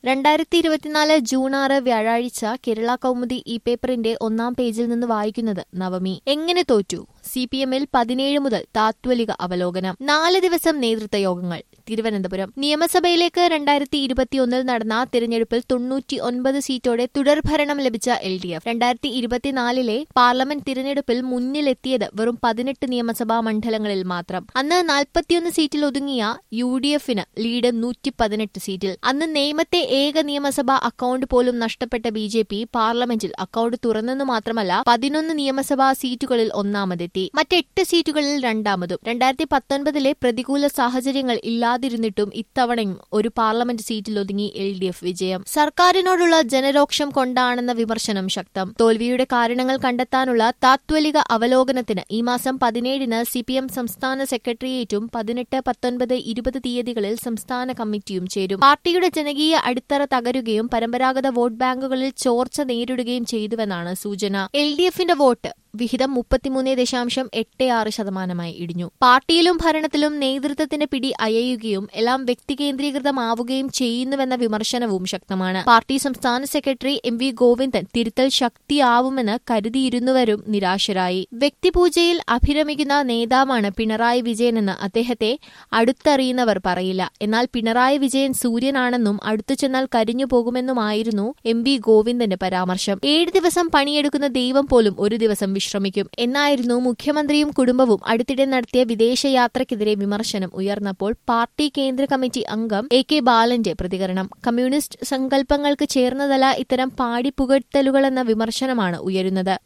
രണ്ടായിരത്തി ഇരുപത്തിനാല് ജൂൺ ആറ് വ്യാഴാഴ്ച കേരള കൗമുദി ഇ പേപ്പറിന്റെ ഒന്നാം പേജിൽ നിന്ന് വായിക്കുന്നത് നവമി എങ്ങനെ തോറ്റു സി പി എമ്മിൽ പതിനേഴ് മുതൽ താത്വലിക അവലോകനം നാല് ദിവസം നേതൃത്വ യോഗങ്ങൾ തിരുവനന്തപുരം നിയമസഭയിലേക്ക് രണ്ടായിരത്തി ഇരുപത്തിയൊന്നിൽ നടന്ന തിരഞ്ഞെടുപ്പിൽ തൊണ്ണൂറ്റി ഒൻപത് സീറ്റോടെ തുടർഭരണം ലഭിച്ച എൽ ഡി എഫ് രണ്ടായിരത്തി ഇരുപത്തിനാലിലെ പാർലമെന്റ് തിരഞ്ഞെടുപ്പിൽ മുന്നിലെത്തിയത് വെറും പതിനെട്ട് നിയമസഭാ മണ്ഡലങ്ങളിൽ മാത്രം അന്ന് നാൽപ്പത്തിയൊന്ന് സീറ്റിൽ ഒതുങ്ങിയ യു ഡി എഫിന് ലീഡ് നൂറ്റി പതിനെട്ട് സീറ്റിൽ അന്ന് നിയമത്തെ ഏക നിയമസഭാ അക്കൌണ്ട് പോലും നഷ്ടപ്പെട്ട ബി ജെ പി പാർലമെന്റിൽ അക്കൌണ്ട് തുറന്നെന്നു മാത്രമല്ല പതിനൊന്ന് നിയമസഭാ സീറ്റുകളിൽ ഒന്നാമതെത്തി മറ്റെട്ട് സീറ്റുകളിൽ രണ്ടാമതും രണ്ടായിരത്തി പത്തൊൻപതിലെ പ്രതികൂല സാഹചര്യങ്ങൾ ഇല്ലാതിരുന്നിട്ടും ഇത്തവണയും ഒരു പാർലമെന്റ് സീറ്റിൽ ഒതുങ്ങി എൽ ഡി എഫ് വിജയം സർക്കാരിനോടുള്ള ജനരോക്ഷം കൊണ്ടാണെന്ന വിമർശനം ശക്തം തോൽവിയുടെ കാരണങ്ങൾ കണ്ടെത്താനുള്ള താത്വലിക അവലോകനത്തിന് ഈ മാസം പതിനേഴിന് സി പി എം സംസ്ഥാന സെക്രട്ടേറിയറ്റും പതിനെട്ട് പത്തൊൻപത് ഇരുപത് തീയതികളിൽ സംസ്ഥാന കമ്മിറ്റിയും ചേരും പാർട്ടിയുടെ ജനകീയ അടിത്തറ തകരുകയും പരമ്പരാഗത വോട്ട് ബാങ്കുകളിൽ ചോർച്ച നേരിടുകയും ചെയ്തുവെന്നാണ് സൂചന എൽ ഡി എഫിന്റെ വോട്ട് വിഹിതം മുപ്പത്തിമൂന്ന് ദശാംശം എട്ട് ആറ് ശതമാനമായി ഇടിഞ്ഞു പാർട്ടിയിലും ഭരണത്തിലും നേതൃത്വത്തിന്റെ പിടി അയയുകയും എല്ലാം വ്യക്തികേന്ദ്രീകൃതമാവുകയും ചെയ്യുന്നുവെന്ന വിമർശനവും ശക്തമാണ് പാർട്ടി സംസ്ഥാന സെക്രട്ടറി എം വി ഗോവിന്ദൻ തിരുത്തൽ ശക്തിയാവുമെന്ന് കരുതിയിരുന്നവരും നിരാശരായി വ്യക്തിപൂജയിൽ അഭിരമിക്കുന്ന നേതാവാണ് പിണറായി വിജയനെന്ന് അദ്ദേഹത്തെ അടുത്തറിയുന്നവർ പറയില്ല എന്നാൽ പിണറായി വിജയൻ സൂര്യനാണെന്നും അടുത്തു ചെന്നാൽ കരിഞ്ഞു പോകുമെന്നുമായിരുന്നു എം വി ഗോവിന്ദന്റെ പരാമർശം ഏഴ് ദിവസം പണിയെടുക്കുന്ന ദൈവം പോലും ഒരു ദിവസം വിശ്രമിക്കും എന്നായിരുന്നു മുഖ്യമന്ത്രിയും കുടുംബവും അടുത്തിടെ നടത്തിയ വിദേശയാത്രയ്ക്കെതിരെ വിമർശനം ഉയർന്നപ്പോൾ പാർട്ടി കേന്ദ്ര കമ്മിറ്റി അംഗം എ കെ ബാലന്റെ പ്രതികരണം കമ്മ്യൂണിസ്റ്റ് സങ്കല്പങ്ങൾക്ക് ചേർന്നതല്ല ഇത്തരം പാടിപ്പുകഴ്ത്തലുകളെന്ന വിമർശനമാണ് ഉയരുന്നത്